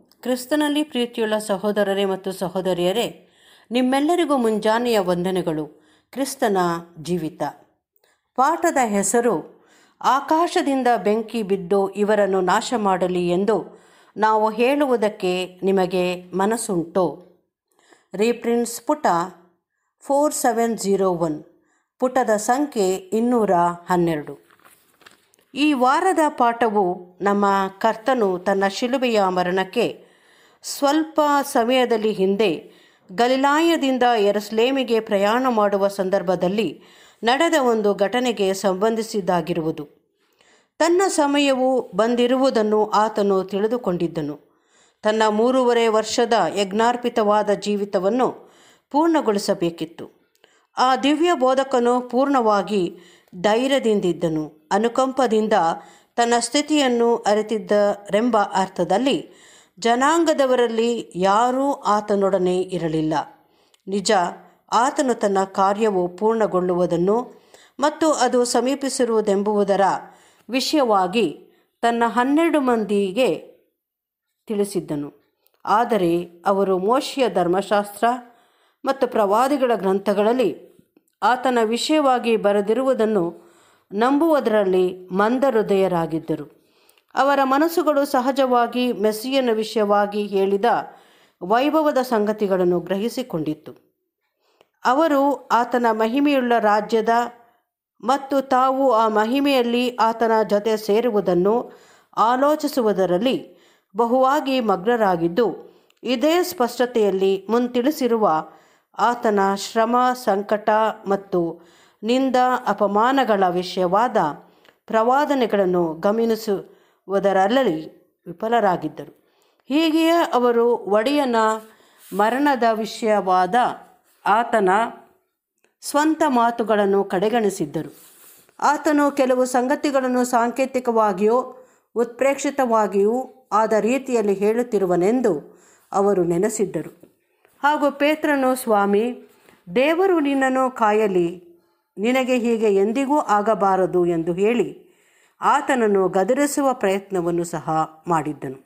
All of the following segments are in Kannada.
ಕ್ರಿಸ್ತನಲ್ಲಿ ಪ್ರೀತಿಯುಳ್ಳ ಸಹೋದರರೇ ಮತ್ತು ಸಹೋದರಿಯರೇ ನಿಮ್ಮೆಲ್ಲರಿಗೂ ಮುಂಜಾನೆಯ ವಂದನೆಗಳು ಕ್ರಿಸ್ತನ ಜೀವಿತ ಪಾಠದ ಹೆಸರು ಆಕಾಶದಿಂದ ಬೆಂಕಿ ಬಿದ್ದು ಇವರನ್ನು ನಾಶ ಮಾಡಲಿ ಎಂದು ನಾವು ಹೇಳುವುದಕ್ಕೆ ನಿಮಗೆ ಮನಸ್ಸುಂಟೋ ರೀಪ್ರಿನ್ಸ್ ಪುಟ ಫೋರ್ ಸೆವೆನ್ ಜೀರೋ ಒನ್ ಪುಟದ ಸಂಖ್ಯೆ ಇನ್ನೂರ ಹನ್ನೆರಡು ಈ ವಾರದ ಪಾಠವು ನಮ್ಮ ಕರ್ತನು ತನ್ನ ಶಿಲುಬೆಯ ಮರಣಕ್ಕೆ ಸ್ವಲ್ಪ ಸಮಯದಲ್ಲಿ ಹಿಂದೆ ಗಲಿಲಾಯದಿಂದ ಎರಸ್ಲೇಮಿಗೆ ಪ್ರಯಾಣ ಮಾಡುವ ಸಂದರ್ಭದಲ್ಲಿ ನಡೆದ ಒಂದು ಘಟನೆಗೆ ಸಂಬಂಧಿಸಿದ್ದಾಗಿರುವುದು ತನ್ನ ಸಮಯವು ಬಂದಿರುವುದನ್ನು ಆತನು ತಿಳಿದುಕೊಂಡಿದ್ದನು ತನ್ನ ಮೂರುವರೆ ವರ್ಷದ ಯಜ್ಞಾರ್ಪಿತವಾದ ಜೀವಿತವನ್ನು ಪೂರ್ಣಗೊಳಿಸಬೇಕಿತ್ತು ಆ ದಿವ್ಯ ಬೋಧಕನು ಪೂರ್ಣವಾಗಿ ಧೈರ್ಯದಿಂದಿದ್ದನು ಅನುಕಂಪದಿಂದ ತನ್ನ ಸ್ಥಿತಿಯನ್ನು ಅರಿತಿದ್ದರೆಂಬ ಅರ್ಥದಲ್ಲಿ ಜನಾಂಗದವರಲ್ಲಿ ಯಾರೂ ಆತನೊಡನೆ ಇರಲಿಲ್ಲ ನಿಜ ಆತನು ತನ್ನ ಕಾರ್ಯವು ಪೂರ್ಣಗೊಳ್ಳುವುದನ್ನು ಮತ್ತು ಅದು ಸಮೀಪಿಸಿರುವುದೆಂಬುದರ ವಿಷಯವಾಗಿ ತನ್ನ ಹನ್ನೆರಡು ಮಂದಿಗೆ ತಿಳಿಸಿದ್ದನು ಆದರೆ ಅವರು ಮೋಶಿಯ ಧರ್ಮಶಾಸ್ತ್ರ ಮತ್ತು ಪ್ರವಾದಿಗಳ ಗ್ರಂಥಗಳಲ್ಲಿ ಆತನ ವಿಷಯವಾಗಿ ಬರೆದಿರುವುದನ್ನು ನಂಬುವುದರಲ್ಲಿ ಮಂದಹೃದಯರಾಗಿದ್ದರು ಅವರ ಮನಸ್ಸುಗಳು ಸಹಜವಾಗಿ ಮೆಸ್ಸಿಯನ ವಿಷಯವಾಗಿ ಹೇಳಿದ ವೈಭವದ ಸಂಗತಿಗಳನ್ನು ಗ್ರಹಿಸಿಕೊಂಡಿತ್ತು ಅವರು ಆತನ ಮಹಿಮೆಯುಳ್ಳ ರಾಜ್ಯದ ಮತ್ತು ತಾವು ಆ ಮಹಿಮೆಯಲ್ಲಿ ಆತನ ಜೊತೆ ಸೇರುವುದನ್ನು ಆಲೋಚಿಸುವುದರಲ್ಲಿ ಬಹುವಾಗಿ ಮಗ್ನರಾಗಿದ್ದು ಇದೇ ಸ್ಪಷ್ಟತೆಯಲ್ಲಿ ಮುಂತಿಳಿಸಿರುವ ಆತನ ಶ್ರಮ ಸಂಕಟ ಮತ್ತು ನಿಂದ ಅಪಮಾನಗಳ ವಿಷಯವಾದ ಪ್ರವಾದನೆಗಳನ್ನು ಗಮನಿಸುವುದರಲ್ಲಿ ವಿಫಲರಾಗಿದ್ದರು ಹೀಗೆಯೇ ಅವರು ಒಡೆಯನ ಮರಣದ ವಿಷಯವಾದ ಆತನ ಸ್ವಂತ ಮಾತುಗಳನ್ನು ಕಡೆಗಣಿಸಿದ್ದರು ಆತನು ಕೆಲವು ಸಂಗತಿಗಳನ್ನು ಸಾಂಕೇತಿಕವಾಗಿಯೋ ಉತ್ಪ್ರೇಕ್ಷಿತವಾಗಿಯೂ ಆದ ರೀತಿಯಲ್ಲಿ ಹೇಳುತ್ತಿರುವನೆಂದು ಅವರು ನೆನೆಸಿದ್ದರು ಹಾಗೂ ಪೇತ್ರನು ಸ್ವಾಮಿ ದೇವರು ನಿನ್ನನ್ನು ಕಾಯಲಿ ನಿನಗೆ ಹೀಗೆ ಎಂದಿಗೂ ಆಗಬಾರದು ಎಂದು ಹೇಳಿ ಆತನನ್ನು ಗದರಿಸುವ ಪ್ರಯತ್ನವನ್ನು ಸಹ ಮಾಡಿದ್ದನು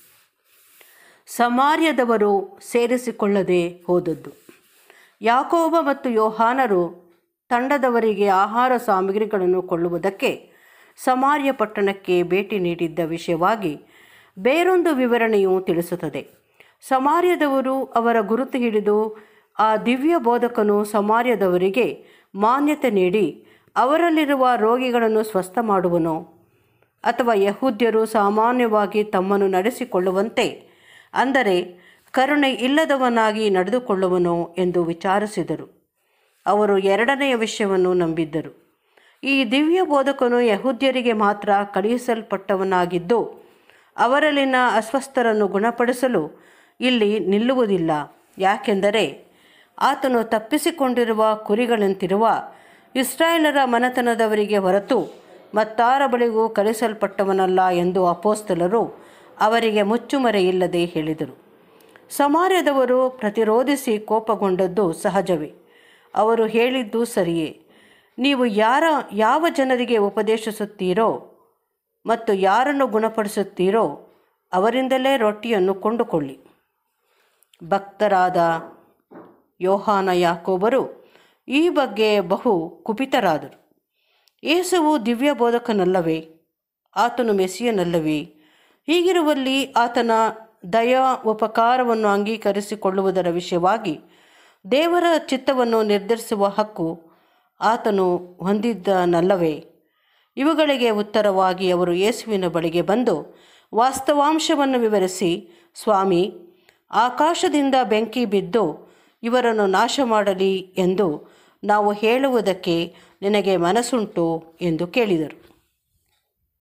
ಸಮಾರ್ಯದವರು ಸೇರಿಸಿಕೊಳ್ಳದೆ ಹೋದದ್ದು ಯಾಕೋಬ ಮತ್ತು ಯೋಹಾನರು ತಂಡದವರಿಗೆ ಆಹಾರ ಸಾಮಗ್ರಿಗಳನ್ನು ಕೊಳ್ಳುವುದಕ್ಕೆ ಸಮಾರ್ಯ ಪಟ್ಟಣಕ್ಕೆ ಭೇಟಿ ನೀಡಿದ್ದ ವಿಷಯವಾಗಿ ಬೇರೊಂದು ವಿವರಣೆಯು ತಿಳಿಸುತ್ತದೆ ಸಮಾರ್ಯದವರು ಅವರ ಗುರುತು ಹಿಡಿದು ಆ ದಿವ್ಯ ಬೋಧಕನು ಸಮಾರ್ಯದವರಿಗೆ ಮಾನ್ಯತೆ ನೀಡಿ ಅವರಲ್ಲಿರುವ ರೋಗಿಗಳನ್ನು ಸ್ವಸ್ಥ ಮಾಡುವನೋ ಅಥವಾ ಯಹೂದ್ಯರು ಸಾಮಾನ್ಯವಾಗಿ ತಮ್ಮನ್ನು ನಡೆಸಿಕೊಳ್ಳುವಂತೆ ಅಂದರೆ ಕರುಣೆ ಇಲ್ಲದವನಾಗಿ ನಡೆದುಕೊಳ್ಳುವನೋ ಎಂದು ವಿಚಾರಿಸಿದರು ಅವರು ಎರಡನೆಯ ವಿಷಯವನ್ನು ನಂಬಿದ್ದರು ಈ ದಿವ್ಯ ಬೋಧಕನು ಯಹೂದ್ಯರಿಗೆ ಮಾತ್ರ ಕಳುಹಿಸಲ್ಪಟ್ಟವನಾಗಿದ್ದು ಅವರಲ್ಲಿನ ಅಸ್ವಸ್ಥರನ್ನು ಗುಣಪಡಿಸಲು ಇಲ್ಲಿ ನಿಲ್ಲುವುದಿಲ್ಲ ಯಾಕೆಂದರೆ ಆತನು ತಪ್ಪಿಸಿಕೊಂಡಿರುವ ಕುರಿಗಳಂತಿರುವ ಇಸ್ರಾಯೇಲರ ಮನೆತನದವರಿಗೆ ಹೊರತು ಮತ್ತಾರ ಬಳಿಗೂ ಕಳಿಸಲ್ಪಟ್ಟವನಲ್ಲ ಎಂದು ಅಪೋಸ್ತಲರು ಅವರಿಗೆ ಮುಚ್ಚುಮರೆಯಿಲ್ಲದೆ ಹೇಳಿದರು ಸಮಾರ್ಯದವರು ಪ್ರತಿರೋಧಿಸಿ ಕೋಪಗೊಂಡದ್ದು ಸಹಜವೇ ಅವರು ಹೇಳಿದ್ದು ಸರಿಯೇ ನೀವು ಯಾರ ಯಾವ ಜನರಿಗೆ ಉಪದೇಶಿಸುತ್ತೀರೋ ಮತ್ತು ಯಾರನ್ನು ಗುಣಪಡಿಸುತ್ತೀರೋ ಅವರಿಂದಲೇ ರೊಟ್ಟಿಯನ್ನು ಕೊಂಡುಕೊಳ್ಳಿ ಭಕ್ತರಾದ ಯೋಹಾನ ಯಾಕೋಬರು ಈ ಬಗ್ಗೆ ಬಹು ಕುಪಿತರಾದರು ಯೇಸುವು ದಿವ್ಯ ಬೋಧಕನಲ್ಲವೇ ಆತನು ಮೆಸ್ಸಿಯನಲ್ಲವೇ ಹೀಗಿರುವಲ್ಲಿ ಆತನ ದಯಾ ಉಪಕಾರವನ್ನು ಅಂಗೀಕರಿಸಿಕೊಳ್ಳುವುದರ ವಿಷಯವಾಗಿ ದೇವರ ಚಿತ್ತವನ್ನು ನಿರ್ಧರಿಸುವ ಹಕ್ಕು ಆತನು ಹೊಂದಿದ್ದನಲ್ಲವೇ ಇವುಗಳಿಗೆ ಉತ್ತರವಾಗಿ ಅವರು ಯೇಸುವಿನ ಬಳಿಗೆ ಬಂದು ವಾಸ್ತವಾಂಶವನ್ನು ವಿವರಿಸಿ ಸ್ವಾಮಿ ಆಕಾಶದಿಂದ ಬೆಂಕಿ ಬಿದ್ದು ಇವರನ್ನು ನಾಶ ಮಾಡಲಿ ಎಂದು ನಾವು ಹೇಳುವುದಕ್ಕೆ ನಿನಗೆ ಮನಸ್ಸುಂಟು ಎಂದು ಕೇಳಿದರು